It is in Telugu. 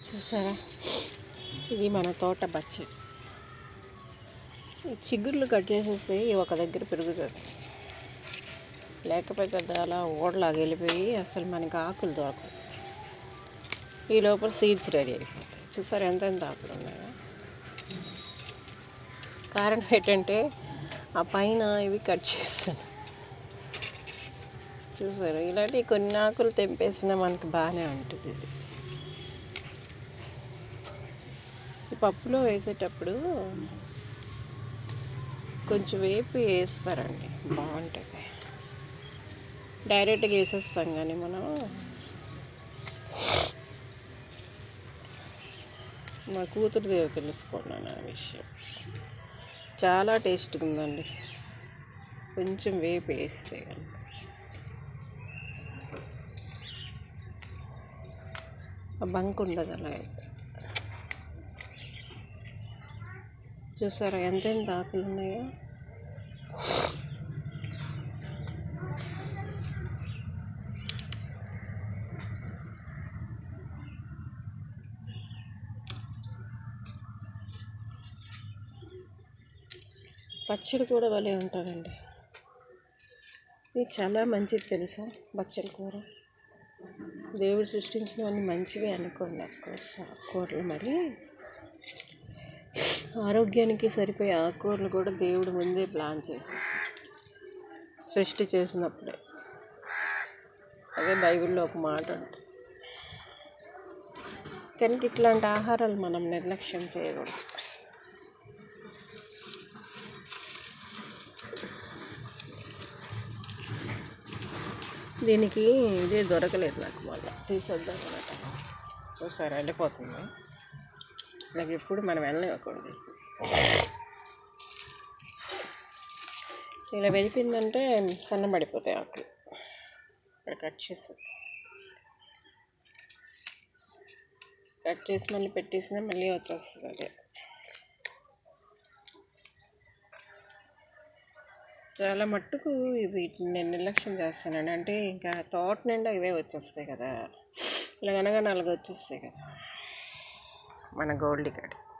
చూసారా ఇది మన తోట బచ్చ ఈ చిగుర్లు కట్ చేసేస్తే ఇవి ఒక దగ్గర పెరుగుతుంది లేకపోతే అది అలా ఓడలాగా వెళ్ళిపోయి అసలు మనకి ఆకులు దొరకవు ఈ లోపల సీడ్స్ రెడీ అయిపోతాయి చూసారు ఎంత ఎంత ఆకులు ఉన్నాయో కారణం ఏంటంటే ఆ పైన ఇవి కట్ చేస్తాను చూసారు ఇలాంటి కొన్ని ఆకులు తెంపేసినా మనకి బాగానే ఉంటుంది ఇది ఈ పప్పులో వేసేటప్పుడు కొంచెం వేపి వేస్తారండి బాగుంటుంది డైరెక్ట్గా వేసేస్తాం కానీ మనం మా కూతురు దేవ తెలుసుకున్నాను ఆ విషయం చాలా టేస్ట్గా ఉందండి కొంచెం వేపి వేస్తే కనుక ఆ బంక్ ఉండదు అలా అయితే చూసారా ఎంతెంత ఆకులు ఉన్నాయో పచ్చడి కూడా భలే ఉంటుందండి ఇది చాలా మంచిది తెలుసా బచ్చల కూర దేవుడు సృష్టించినవన్నీ మంచివే అనుకోండి అఫ్కోర్స్ ఆకుకూరలు మరి ఆరోగ్యానికి సరిపోయే ఆకుకూరలు కూడా దేవుడు ముందే ప్లాన్ చేసేసాడు సృష్టి చేసినప్పుడే అదే బైబిల్లో ఒక మాట ఉంటుంది కనుక ఇట్లాంటి ఆహారాలు మనం నిర్లక్ష్యం చేయకూడదు దీనికి ఇదే దొరకలేదు నాకు మళ్ళీ తీసేద్దాం అనమాట చూసారు వెళ్ళిపోతుంది నాకు ఎప్పుడు మనం వెళ్ళనివ్వకూడదు ఇలా వెళ్ళిపోయిందంటే సన్నబడిపోతాయి ఆకులు ఇక్కడ కట్ చేస్తుంది కట్ చేసి మళ్ళీ పెట్టేసినా మళ్ళీ వచ్చేస్తుంది అదే చాలా మట్టుకు వీటిని నేను నిర్లక్ష్యం చేస్తానండి అంటే ఇంకా తోట నిండా ఇవే వచ్చేస్తాయి కదా ఇలా అనగా నాలుగు వచ్చేస్తాయి కదా మన గోల్డ్ గడి